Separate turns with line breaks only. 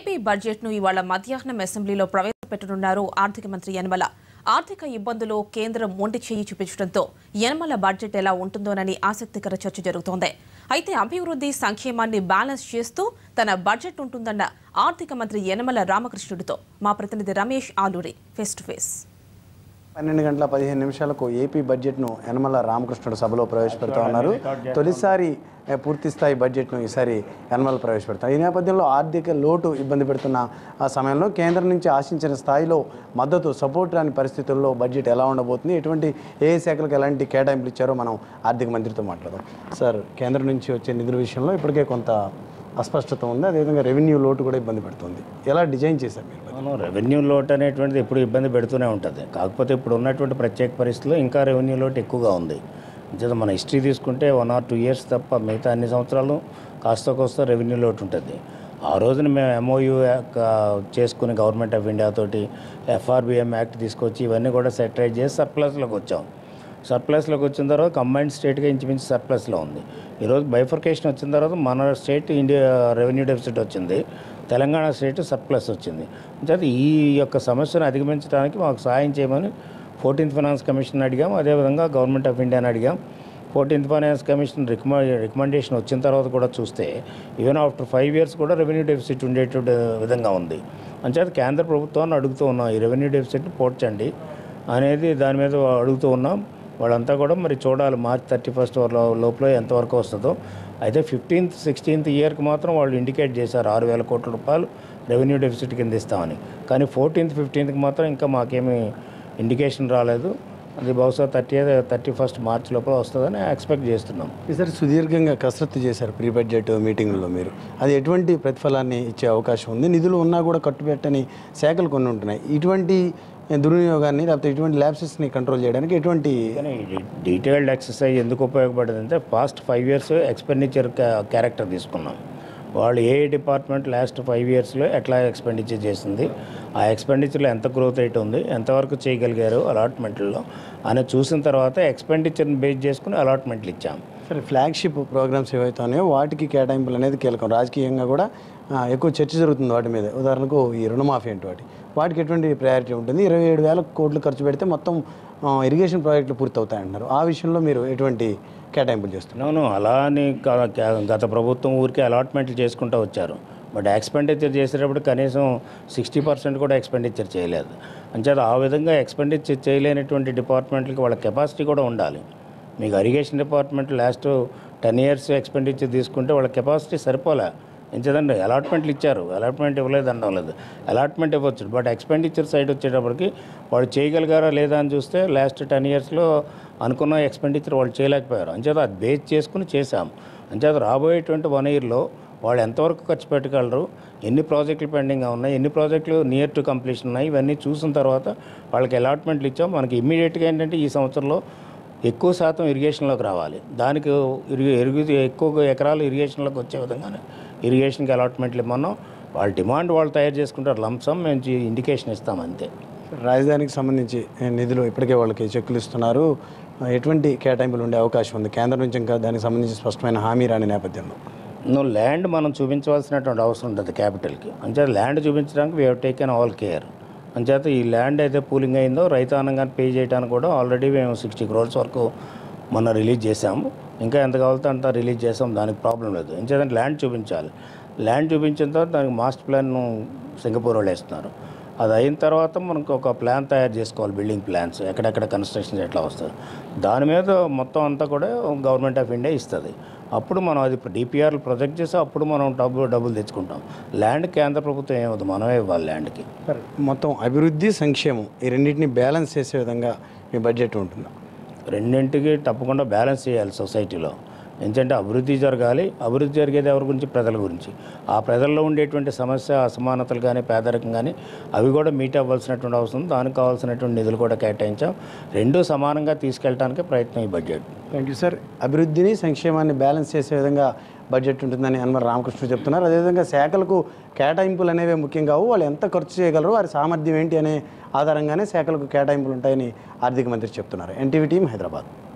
AP budget ను ఇవాళ మధ్యాహ్నం అసెంబ్లీలో ప్రవేశపెట్టనున్నారు ఆర్థిక మంత్రి యనమల ఆర్థిక ఇబ్బందులు కేంద్రం మొండి చేయి చూపించడంతో యనమల బడ్జెట్ ఎలా ఉంటుందోనని ఆసక్తికర చర్చ జరుగుతోంది అయితే అభివృద్ధి సంక్షేమాన్ని బ్యాలెన్స్ చేస్తూ తన బడ్జెట్ ఉంటుందన్న ఆర్థిక మంత్రి యనమల రామకృష్ణుడితో మా ప్రతినిధి Ramesh Aluri face to face
పన్నెండు గంటల పదిహేను నిమిషాలకు ఏపీ బడ్జెట్ను యనమల రామకృష్ణుడు సభలో ప్రవేశపెడతా ఉన్నారు తొలిసారి ఏ, పూర్తి స్థాయి బడ్జెట్ను ఈసారి యనమల ప్రవేశపెడతారు ఈ నేపథ్యంలో ఆర్థిక లోటు ఇబ్బంది పెడుతున్న ఆ సమయంలో కేంద్రం నుంచి ఆశించిన స్థాయిలో మద్దతు సపోర్ట్ రాని పరిస్థితుల్లో బడ్జెట్ ఎలా ఉండబోతుంది ఎటువంటి ఏ శాఖలకు ఎలాంటి కేటాయింపులు ఇచ్చారో మనం ఆర్థిక మంత్రితో మాట్లాడదాం సార్ కేంద్రం నుంచి వచ్చే నిధుల విషయంలో ఇప్పటికే కొంత అస్పష్టత ఉంది అదేవిధంగా రెవెన్యూ లోటు కూడా ఇబ్బంది పెడుతుంది ఎలా డిజైన్ చేశారు మీరు
అవును రెవెన్యూ లోట్ అనేటువంటిది ఎప్పుడు ఇబ్బంది పెడుతూనే ఉంటుంది కాకపోతే ఇప్పుడు ఉన్నటువంటి ప్రత్యేక పరిస్థితుల్లో ఇంకా రెవెన్యూ లోట్ ఎక్కువగా ఉంది అంచేత మన హిస్టరీ తీసుకుంటే వన్ ఆర్ టూ ఇయర్స్ తప్ప మిగతా అన్ని సంవత్సరాలు కాస్త కోస్త రెవెన్యూ లోట్ ఉంటుంది ఆ రోజున మేము ఎంఓయూ చేసుకుని గవర్నమెంట్ ఆఫ్ ఇండియా తోటి ఎఫ్ఆర్బిఎం యాక్ట్ తీసుకొచ్చి ఇవన్నీ కూడా సెటరైజ్ చేసి సర్ప్లస్లోకి వచ్చాం సర్ప్లస్లోకి వచ్చిన తర్వాత కంబైన్డ్ స్టేట్గా ఇంచుమించు సర్ప్లస్లో ఉంది ఈరోజు బైఫర్కేషన్ వచ్చిన తర్వాత మన స్టేట్ ఇండియా రెవెన్యూ డెఫిసిట్ వచ్చింది తెలంగాణ స్టేట్ సర్ప్లస్ వచ్చింది అంటే ఈ యొక్క సమస్యను అధిగమించడానికి మాకు సహాయం చేయమని ఫోర్టీన్త్ ఫైనాన్స్ కమిషన్ అడిగాం అదేవిధంగా గవర్నమెంట్ ఆఫ్ ఇండియాని అడిగాం ఫోర్టీన్త్ ఫైనాన్స్ కమిషన్ రికమ రికమెండేషన్ వచ్చిన తర్వాత కూడా చూస్తే ఈవెన్ ఆఫ్టర్ ఫైవ్ ఇయర్స్ కూడా రెవెన్యూ డెఫిసిట్ ఉండేటువంటి విధంగా ఉంది అంచేత కేంద్ర ప్రభుత్వాన్ని అడుగుతూ ఉన్నాం ఈ రెవెన్యూ డెఫిసిట్ని పోడ్చండి అనేది దాని మీద అడుగుతూ ఉన్నాం వాళ్ళంతా కూడా మరి చూడాలి మార్చ్ థర్టీ ఫస్ట్ లోపల ఎంతవరకు వస్తుందో అయితే ఫిఫ్టీన్త్ సిక్స్టీన్త్ ఇయర్కి మాత్రం వాళ్ళు ఇండికేట్ చేశారు ఆరు వేల కోట్ల రూపాయలు రెవెన్యూ డెఫిసిట్ కింద ఇస్తామని కానీ ఫోర్టీన్త్ ఫిఫ్టీన్త్కి మాత్రం ఇంకా మాకేమీ ఇండికేషన్ రాలేదు అది బహుశా థర్టీ థర్టీ ఫస్ట్ మార్చ్ లోపల వస్తుందని ఎక్స్పెక్ట్ చేస్తున్నాం
ఈసారి సుదీర్ఘంగా కసరత్తు చేశారు ప్రీ బడ్జెట్ మీటింగ్లో మీరు అది ఎటువంటి ప్రతిఫలాన్ని ఇచ్చే అవకాశం ఉంది నిధులు ఉన్నా కూడా కట్టుబెట్టని శాఖలు కొన్ని ఉంటున్నాయి ఇటువంటి దుర్వినియోగాన్ని లేకపోతే ఇటువంటి ల్యాబ్సెస్ని కంట్రోల్ చేయడానికి ఎటువంటి
కానీ డీటెయిల్డ్ ఎక్సర్సైజ్ ఎందుకు ఉపయోగపడింది అంటే past five years expenditure character తీసుకున్నాం వాళ్ళు ఏ డిపార్ట్మెంట్ లాస్ట్ ఫైవ్ ఇయర్స్లో ఎట్లా ఎక్స్పెండిచర్ చేసింది ఆ ఎక్స్పెండిచర్లో ఎంత గ్రోత్ రేట్ ఉంది ఎంతవరకు చేయగలిగారు అలాట్మెంట్లో అని చూసిన తర్వాత ఎక్స్పెండిచర్ని బేస్ చేసుకుని అలాట్మెంట్లు ఇచ్చాం
సరే ఫ్లాగ్షిప్ ప్రోగ్రామ్స్ ఏవైతే ఉన్నాయో వాటికి కేటాయింపులు అనేది కీలకం రాజకీయంగా కూడా ఆ, ఎక్కువ చర్చ జరుగుతుంది వాటి మీద ఉదాహరణకు ఈ రుణమాఫీ అంటే వాటి వాటికి ఎటువంటి ప్రయారిటీ ఉంటుంది ఇరవై ఏడు వేల కోట్లు ఖర్చు పెడితే మొత్తం ఆ, ఇరిగేషన్ ప్రాజెక్టులు పూర్తవుతాయంటున్నారు ఆ విషయంలో మీరు ఎటువంటి కేటాయింపులు చేస్తున్నారు
అవును అలా అని క- క- గత ప్రభుత్వం ఊరికే అలాట్మెంట్లు చేసుకుంటూ వచ్చారు బట్ ఎక్స్పెండిచర్ చేసేటప్పుడు కనీసం సిక్స్టీ పర్సెంట్ కూడా ఎక్స్పెండిచర్ చేయలేదు అంచేత ఆ విధంగా ఎక్స్పెండిచర్ చేయలేనటువంటి డిపార్ట్మెంట్లకి వాళ్ళ కెపాసిటీ కూడా ఉండాలి మీకు irrigation department last ten years expenditure తీసుకుంటే వాళ్ళ కెపాసిటీ సరిపోలే ఎంచేదండి అలాట్మెంట్లు ఇచ్చారు అలాట్మెంట్ ఇవ్వలేదు అనడం లేదు అలాట్మెంట్ ఇవ్వచ్చు బట్ ఎక్స్పెండిచర్ సైడ్ వచ్చేటప్పటికి వాళ్ళు చేయగలిగారా లేదా అని చూస్తే లాస్ట్ టెన్ ఇయర్స్లో అనుకున్న ఎక్స్పెండిచర్ వాళ్ళు చేయలేకపోయారు అంచేత అది బేస్ చేసుకుని చేశాం అంచేత రాబోయేటువంటి వన్ ఇయర్లో వాళ్ళు ఎంతవరకు ఖర్చు పెట్టగలరు ఎన్ని ప్రాజెక్టులు పెండింగ్గా ఉన్నాయి ఎన్ని ప్రాజెక్టులు నియర్ టు కంప్లీషన్ ఉన్నాయి ఇవన్నీ చూసిన తర్వాత వాళ్ళకి అలాట్మెంట్లు ఇచ్చాం మనకి ఇమ్మీడియట్గా ఏంటంటే ఈ సంవత్సరంలో ఎక్కువ శాతం ఇరిగేషన్లోకి రావాలి దానికి ఇరిగి ఎరుగు ఎక్కువ ఎకరాలు ఇరిగేషన్లోకి వచ్చే విధంగానే ఇరిగేషన్కి అలాట్మెంట్లు ఇమ్మన్నాం వాళ్ళ డిమాండ్ వాళ్ళు తయారు చేసుకుంటారు లంసం మేము జీ- ఇండికేషన్ ఇస్తాం అంతే
రాజధానికి సంబంధించి ఏ, నిధులు ఇప్పటికే వాళ్ళకి చెక్కులు ఇస్తున్నారు ఆ, ఎటువంటి కేటాయింపులు ఉండే అవకాశం ఉంది కేంద్రం నుంచి ఇంకా దానికి సంబంధించి స్పష్టమైన హామీ రాని నేపథ్యంలో
నువ్వు ల్యాండ్ మనం చూపించవలసినటువంటి అవసరం ఉంటుంది క్యాపిటల్కి అంచేత ల్యాండ్ చూపించడానికి we have taken all care అంచేత ఈ ల్యాండ్ అయితే పూలింగ్ అయిందో రైతాంగంగా పే చేయడానికి కూడా ఆల్రెడీ మేము సిక్స్టీ క్రోర్స్ వరకు మొన్న రిలీజ్ చేసాము ఇంకా ఎంత కావాలితే అంత రిలీజ్ చేసాం దానికి ప్రాబ్లం లేదు ఎంచేతంటే ల్యాండ్ చూపించాలి ల్యాండ్ చూపించిన తర్వాత దానికి మాస్టర్ ప్లాన్ సింగపూర్ వాళ్ళు వేస్తున్నారు అది అయిన తర్వాత మనకు ఒక ప్లాన్ తయారు చేసుకోవాలి బిల్డింగ్ ప్లాన్స్ ఎక్కడెక్కడ కన్స్ట్రక్షన్ ఎట్లా వస్తుంది దాని మీద మొత్తం అంతా కూడా గవర్నమెంట్ ఆఫ్ ఇండియా ఇస్తుంది అప్పుడు మనం అది డిపిఆర్లు ప్రొజెక్ట్ చేసి అప్పుడు మనం డబ్బు డబ్బులు తెచ్చుకుంటాం ల్యాండ్ కేంద్ర ప్రభుత్వం ఏమవుతుంది మనమే ఇవ్వాలి ల్యాండ్కి
సరే మొత్తం అభివృద్ధి సంక్షేమం ఈ రెండింటిని బ్యాలెన్స్ చేసే విధంగా మీ బడ్జెట్ ఉంటుందా
రెండింటికి తప్పకుండా బ్యాలెన్స్ చేయాలి సొసైటీలో ఎందుకంటే అభివృద్ధి జరగాలి అభివృద్ధి జరిగేది ఎవరి గురించి ప్రజల గురించి ఆ ప్రజల్లో ఉండేటువంటి సమస్య అసమానతలు కానీ పేదరికం కానీ అవి కూడా మీట్ అవ్వాల్సినటువంటి అవసరం ఉంది. దానికి కావాల్సినటువంటి నిధులు కూడా కేటాయించాం రెండూ సమానంగా తీసుకెళ్ళడానికి ప్రయత్నం ఈ బడ్జెట్
థ్యాంక్ యూ సార్ అభివృద్ధిని సంక్షేమాన్ని బ్యాలెన్స్ చేసే విధంగా బడ్జెట్ ఉంటుందని హనుమ రామకృష్ణ చెప్తున్నారు అదేవిధంగా శాఖలకు కేటాయింపులు అనేవి ముఖ్యం కావు వాళ్ళు ఎంత ఖర్చు చేయగలరు వారి సామర్థ్యం ఏంటి అనే ఆధారంగానే శాఖలకు కేటాయింపులు ఉంటాయని ఆర్థిక మంత్రి చెప్తున్నారు ఎన్టీవీ టీం హైదరాబాద్